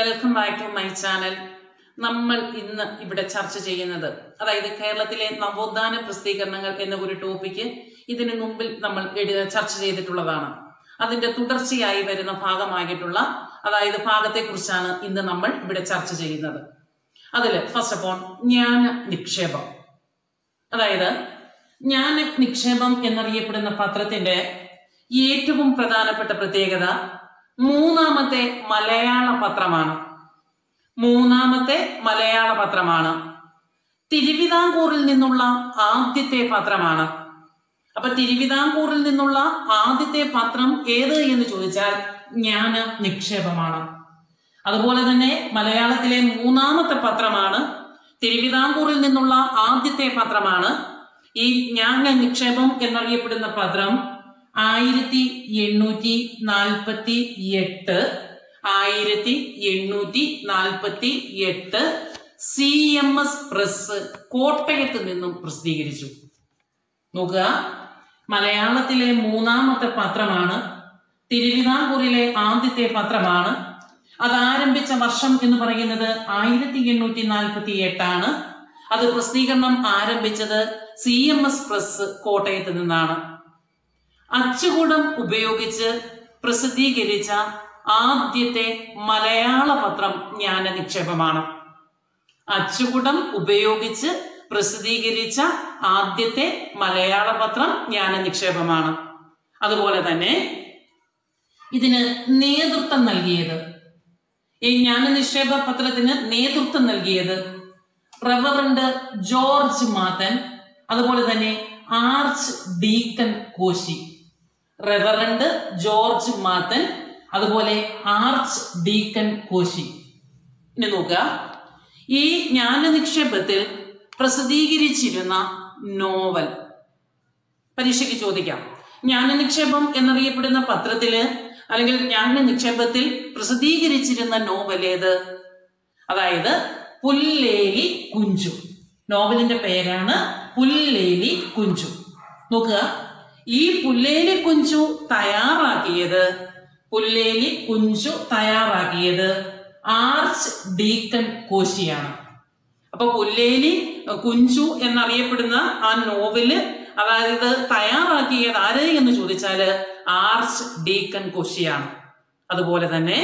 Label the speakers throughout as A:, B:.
A: welcome back to my channel നമ്മൾ ഇന്ന് ഇവിടെ ചർച്ച ചെയ്യുന്നത് അതായത് കേരളത്തിലെ നവോത്ഥാന പ്രസിദ്ധീകരണങ്ങൾ എന്ന ഒരു ടോപ്പിക്ക് ഇതിനു മുമ്പിൽ നമ്മൾ എടു- ചർച്ച ചെയ്തിട്ടുള്ളതാണ് അതിന്റെ തുടർച്ചയായി വരുന്ന ഭാഗമായിട്ടുള്ള അതായത് ഭാഗത്തെക്കുറിച്ചാണ് ഇന്ന് നമ്മൾ ഇവിടെ ചർച്ച ചെയ്യുന്നത് അതിൽ ഫസ്റ്റ് ഓഫ് ഓൾ ജ്ഞാന നിക്ഷേപം അതായത് ജ്ഞാന നിക്ഷേപം എന്നറിയപ്പെടുന്ന പത്രത്തിന്റെ ഏറ്റവും പ്രധാനപ്പെട്ട പ്രത്യേകത മൂന്നാമത്തെ മലയാള പത്രമാണ് മൂന്നാമത്തെ മലയാള പത്രമാണ് തിരുവിതാംകൂറിൽ നിന്നുള്ള ആദ്യത്തെ പത്രമാണ് അപ്പൊ തിരുവിതാംകൂറിൽ നിന്നുള്ള ആദ്യത്തെ പത്രം ഏത് എന്ന് ചോദിച്ചാൽ ജ്ഞാന നിക്ഷേപമാണ് അതുപോലെ തന്നെ മലയാളത്തിലെ മൂന്നാമത്തെ പത്രമാണ് തിരുവിതാംകൂറിൽ നിന്നുള്ള ആദ്യത്തെ പത്രമാണ് ഈ ജ്ഞാന നിക്ഷേപം എന്നറിയപ്പെടുന്ന പത്രം ആയിരത്തി എണ്ണൂറ്റി നാൽപ്പത്തി എട്ട് ആയിരത്തി എണ്ണൂറ്റി നാൽപ്പത്തി എട്ട് സി എം എസ് പ്രസ് കോട്ടയത്ത് നിന്നും പ്രസിദ്ധീകരിച്ചു നോക്കുക മലയാളത്തിലെ മൂന്നാമത്തെ പത്രമാണ് തിരുവിതാംകൂറിലെ ആദ്യത്തെ പത്രമാണ് അത് ആരംഭിച്ച വർഷം എന്ന് പറയുന്നത് ആയിരത്തി എണ്ണൂറ്റി നാൽപ്പത്തി എട്ടാണ് അത് പ്രസിദ്ധീകരണം ആരംഭിച്ചത് സി എം എസ് പ്രസ് കോട്ടയത്ത് നിന്നാണ് അച്ചുകൂടം ഉപയോഗിച്ച് പ്രസിദ്ധീകരിച്ച ആദ്യത്തെ മലയാള പത്രം ജ്ഞാന നിക്ഷേപമാണ് അച്ചുകൂടം ഉപയോഗിച്ച് പ്രസിദ്ധീകരിച്ച ആദ്യത്തെ മലയാള പത്രം ജ്ഞാന നിക്ഷേപമാണ് അതുപോലെ തന്നെ ഇതിന് നേതൃത്വം നൽകിയത് ഈ ജ്ഞാന നിക്ഷേപ പത്രത്തിന് നേതൃത്വം നൽകിയത് റവറണ്ട് ജോർജ് മാത്തൻ അതുപോലെ തന്നെ archdeacon Koshy reverend George Mathan അതുപോലെ ആർച്ച് ഡീക്കൻ കോശി ഇനി നോക്കുക ഈ ജ്ഞാന നിക്ഷേപത്തിൽ പ്രസിദ്ധീകരിച്ചിരുന്ന നോവൽ പരീക്ഷയ്ക്ക് ചോദിക്കാം ജ്ഞാന നിക്ഷേപം എന്നറിയപ്പെടുന്ന പത്രത്തില് അല്ലെങ്കിൽ ജ്ഞാന നിക്ഷേപത്തിൽ പ്രസിദ്ധീകരിച്ചിരുന്ന നോവൽ ഏത് അതായത് പുല്ലേലി കുഞ്ചു നോവലിന്റെ പേരാണ് പുല്ലേലി കുഞ്ചു നോക്കുക ഈ പുല്ലേലി കുഞ്ചു തയ്യാറാക്കിയത് പുല്ലേലി കുഞ്ചു തയ്യാറാക്കിയത് ആർച്ച് ഡീക്കൻ കോശിയാണ് അപ്പൊ പുല്ലേലി അഹ് കുഞ്ചു എന്നറിയപ്പെടുന്ന ആ നോവല് അതായത് തയ്യാറാക്കിയത് ആര് എന്ന് ചോദിച്ചാല് ആർച്ച് ഡീക്കൻ കോശിയാണ് അതുപോലെ തന്നെ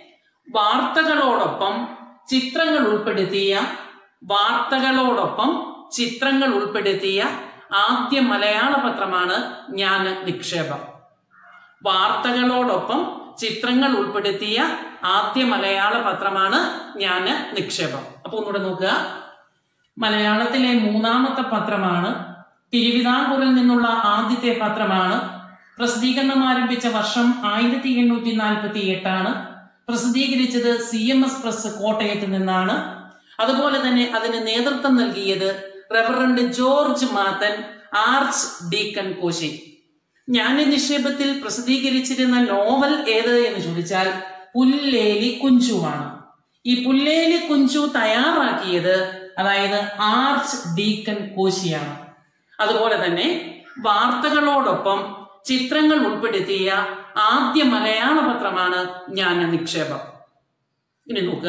A: വാർത്തകളോടൊപ്പം ചിത്രങ്ങൾ ഉൾപ്പെടുത്തിയ വാർത്തകളോടൊപ്പം ചിത്രങ്ങൾ ഉൾപ്പെടുത്തിയ ആദ്യ മലയാള പത്രമാണ് ജ്ഞാന നിക്ഷേപം വാർത്തകളോടൊപ്പം ചിത്രങ്ങൾ ഉൾപ്പെടുത്തിയ ആദ്യ മലയാള പത്രമാണ് ജ്ഞാന നിക്ഷേപം അപ്പൊ ഒന്നുകൂടെ നോക്കുക മലയാളത്തിലെ മൂന്നാമത്തെ പത്രമാണ് തിരുവിതാംകൂറിൽ നിന്നുള്ള ആദ്യത്തെ പത്രമാണ് പ്രസിദ്ധീകരണം ആരംഭിച്ച വർഷം ആയിരത്തി എണ്ണൂറ്റി നാൽപ്പത്തി എട്ടാണ് പ്രസിദ്ധീകരിച്ചത് സി എം എസ് പ്രസ് കോട്ടയത്ത് നിന്നാണ് അതുപോലെ തന്നെ അതിന് നേതൃത്വം നൽകിയത് reverend George Mathan archdeacon Koshy ജ്ഞാന നിക്ഷേപത്തിൽ പ്രസിദ്ധീകരിച്ചിരുന്ന നോവൽ ഏത് എന്ന് ചോദിച്ചാൽ പുല്ലേലി കുഞ്ചുവാണ് ഈ പുല്ലേലി കുഞ്ചു തയ്യാറാക്കിയത് അതായത് ആർച്ച് ഡീക്കൻ കോശിയാണ് അതുപോലെ തന്നെ വാർത്തകളോടൊപ്പം ചിത്രങ്ങൾ ഉൾപ്പെടുത്തിയ ആദ്യ മലയാള പത്രമാണ് ജ്ഞാന നിക്ഷേപം ഇനി നോക്കുക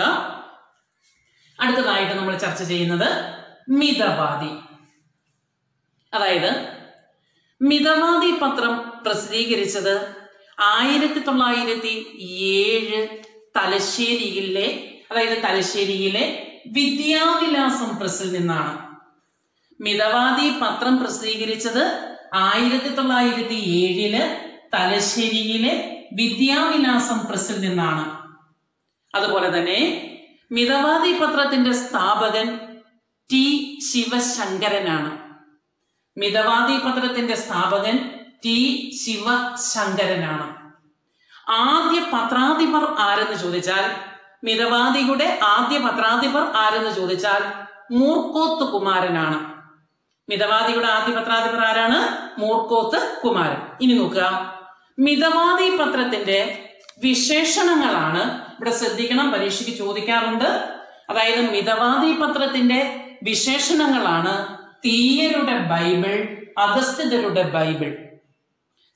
A: അടുത്തതായിട്ട് നമ്മൾ ചർച്ച ചെയ്യുന്നത് മിതവാദി അതായത് മിതവാദി പത്രം പ്രസിദ്ധീകരിച്ചത് ആയിരത്തി തൊള്ളായിരത്തി ഏഴ് തലശ്ശേരിയിലെ അതായത് തലശ്ശേരിയിലെ വിദ്യാവിലാസം പ്രസിൽ നിന്നാണ് മിതവാദി പത്രം പ്രസിദ്ധീകരിച്ചത് ആയിരത്തി തൊള്ളായിരത്തി ഏഴില് തലശ്ശേരിയിലെ വിദ്യാവിലാസം പ്രസിൽ നിന്നാണ് അതുപോലെ തന്നെ മിതവാദി പത്രത്തിന്റെ സ്ഥാപകൻ ടി ശിവശങ്കരനാണ് മിതവാദി പത്രത്തിന്റെ സ്ഥാപകൻ ടി ശിവശങ്കരനാണ് ആദ്യ പത്രാധിപർ ആരെന്ന് ചോദിച്ചാൽ മിതവാദിയുടെ ആദ്യ പത്രാധിപർ ആരെന്ന് ചോദിച്ചാൽ മൂർക്കോത്ത് കുമാരനാണ് മിതവാദിയുടെ ആദ്യ പത്രാധിപർ ആരാണ് മൂർക്കോത്ത് കുമാരൻ ഇനി നോക്കുക മിതവാദി പത്രത്തിന്റെ വിശേഷണങ്ങളാണ് ഇവിടെ ശ്രദ്ധിക്കണം പരീക്ഷയ്ക്ക് ചോദിക്കാറുണ്ട് അതായത് മിതവാദി പത്രത്തിന്റെ വിശേഷണങ്ങളാണ് തീയരുടെ ബൈബിൾ അഗസ്ത്യരുടെ ബൈബിൾ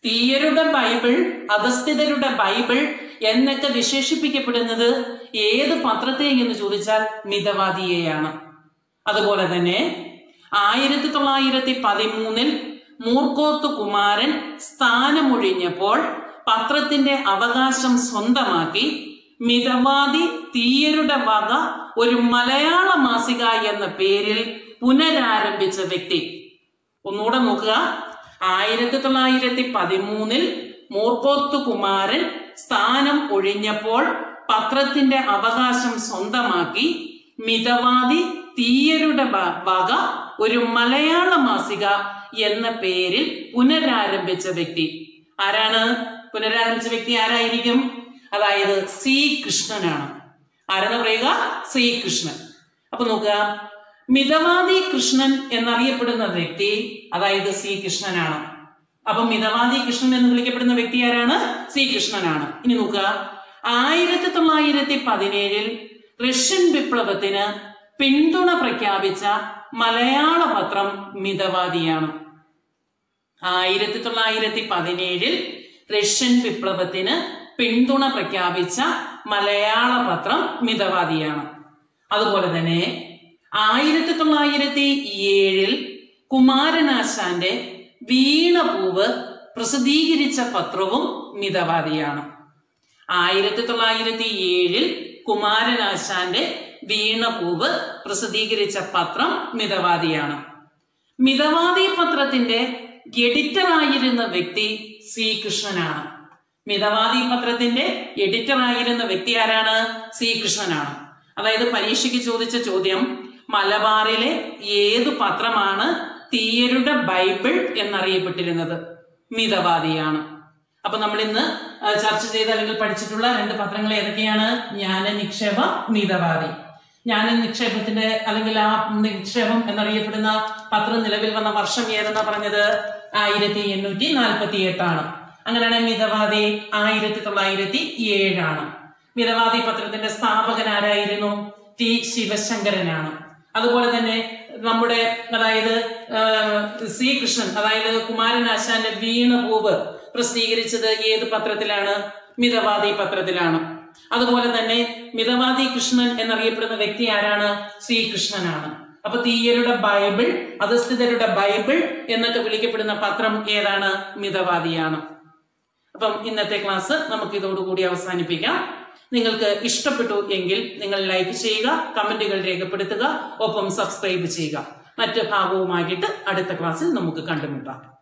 A: തീയരുടെ ബൈബിൾ അധസ്ഥിതരുടെ ബൈബിൾ എന്നൊക്കെ വിശേഷിപ്പിക്കപ്പെടുന്നത് ഏത് പത്രത്തെ എന്ന് ചോദിച്ചാൽ മിതവാദിയെയാണ് അതുപോലെ തന്നെ ആയിരത്തി തൊള്ളായിരത്തി പതിമൂന്നിൽ മൂർക്കോത്ത് കുമാരൻ സ്ഥാനമൊഴിഞ്ഞപ്പോൾ പത്രത്തിന്റെ അവകാശം സ്വന്തമാക്കി മിതവാദി തീയരുടെ വക ഒരു മലയാള മാസിക എന്ന പേരിൽ പുനരാരംഭിച്ച വ്യക്തി ഒന്നുകൂടെ നോക്കുക ആയിരത്തി തൊള്ളായിരത്തി പതിമൂന്നിൽ മൂർക്കോത്ത് കുമാരൻ സ്ഥാനം ഒഴിഞ്ഞപ്പോൾ പത്രത്തിന്റെ അവകാശം സ്വന്തമാക്കി മിതവാദി തീയരുടെ വ- വക ഒരു മലയാള മാസിക എന്ന പേരിൽ പുനരാരംഭിച്ച വ്യക്തി ആരാണ് പുനരാരംഭിച്ച വ്യക്തി ആരായിരിക്കും അതായത് സി കൃഷ്ണനാണ് ആരെന്ന് പറയുക സി കൃഷ്ണൻ അപ്പൊ നോക്കുക മിതവാദി കൃഷ്ണൻ എന്നറിയപ്പെടുന്ന വ്യക്തി അതായത് സി കൃഷ്ണനാണ് അപ്പൊ മിതവാദി കൃഷ്ണൻ എന്ന് വിളിക്കപ്പെടുന്ന വ്യക്തി ആരാണ് സി കൃഷ്ണനാണ് ഇനി നോക്കുക ആയിരത്തി തൊള്ളായിരത്തി പതിനേഴിൽ റഷ്യൻ വിപ്ലവത്തിന് പിന്തുണ പ്രഖ്യാപിച്ച മലയാള പത്രം മിതവാദിയാണ് ആയിരത്തി തൊള്ളായിരത്തി പതിനേഴിൽ റഷ്യൻ വിപ്ലവത്തിന് പിന്തുണ പ്രഖ്യാപിച്ച മലയാള പത്രം മിതവാദിയാണ് അതുപോലെ തന്നെ ആയിരത്തി തൊള്ളായിരത്തി ഏഴിൽ കുമാരനാശാന്റെ വീണപൂവ് പ്രസിദ്ധീകരിച്ച പത്രവും മിതവാദിയാണ് ആയിരത്തി തൊള്ളായിരത്തി ഏഴിൽ കുമാരനാശാന്റെ വീണപൂവ് പ്രസിദ്ധീകരിച്ച പത്രം മിതവാദിയാണ് മിതവാദി പത്രത്തിന്റെ എഡിറ്റർ ആയിരുന്ന വ്യക്തി സി കൃഷ്ണനാണ് മിതവാദി പത്രത്തിന്റെ എഡിറ്റർ ആയിരുന്ന വ്യക്തി ആരാണ് സി കൃഷ്ണനാണ് അതായത് പരീക്ഷയ്ക്ക് ചോദിച്ച ചോദ്യം മലബാറിലെ ഏത് പത്രമാണ് തീയരുടെ ബൈബിൾ എന്നറിയപ്പെട്ടിരുന്നത് മിതവാദിയാണ് അപ്പൊ നമ്മൾ ഇന്ന് ആ, ചർച്ച ചെയ്ത അല്ലെങ്കിൽ പഠിച്ചിട്ടുള്ള രണ്ട് പത്രങ്ങൾ ഏതൊക്കെയാണ് ജ്ഞാന നിക്ഷേപ മിതവാദി ജ്ഞാന നിക്ഷേപത്തിന്റെ അല്ലെങ്കിൽ ആ നിക്ഷേപം എന്നറിയപ്പെടുന്ന പത്രം നിലവിൽ വന്ന വർഷം ഏതെന്നാ പറഞ്ഞത് ആയിരത്തി എണ്ണൂറ്റി നാൽപ്പത്തി എട്ടാണ് അങ്ങനെയാണ് മിതവാദി ആയിരത്തി തൊള്ളായിരത്തി ഏഴാണ് മിതവാദി പത്രത്തിന്റെ സ്ഥാപകൻ ആരായിരുന്നു ടി ശിവശങ്കരനാണ് അതുപോലെ തന്നെ നമ്മുടെ അതായത് ആ, സി കൃഷ്ണൻ അതായത് കുമാരനാശാന്റെ വീണപൂവ് പ്രസിദ്ധീകരിച്ചത് ഏത് പത്രത്തിലാണ് മിതവാദി പത്രത്തിലാണ് അതുപോലെ തന്നെ മിതവാദി കൃഷ്ണൻ എന്നറിയപ്പെടുന്ന വ്യക്തി ആരാണ് സി കൃഷ്ണനാണ് അപ്പൊ തീയരുടെ ബൈബിൾ അധസ്ഥിതരുടെ ബൈബിൾ എന്നൊക്കെ വിളിക്കപ്പെടുന്ന പത്രം ഏതാണ് മിതവാദിയാണ് അപ്പം ഇന്നത്തെ ക്ലാസ് നമുക്ക് ഇതോടുകൂടി അവസാനിപ്പിക്കാം നിങ്ങൾക്ക് ഇഷ്ടപ്പെട്ടു എങ്കിൽ നിങ്ങൾ ലൈക്ക് ചെയ്യുക കമന്റുകൾ രേഖപ്പെടുത്തുക ഒപ്പം സബ്സ്ക്രൈബ് ചെയ്യുക മറ്റ് ഭാഗവുമായിട്ട് അടുത്ത ക്ലാസ്സിൽ നമുക്ക് കണ്ടുമുട്ടാം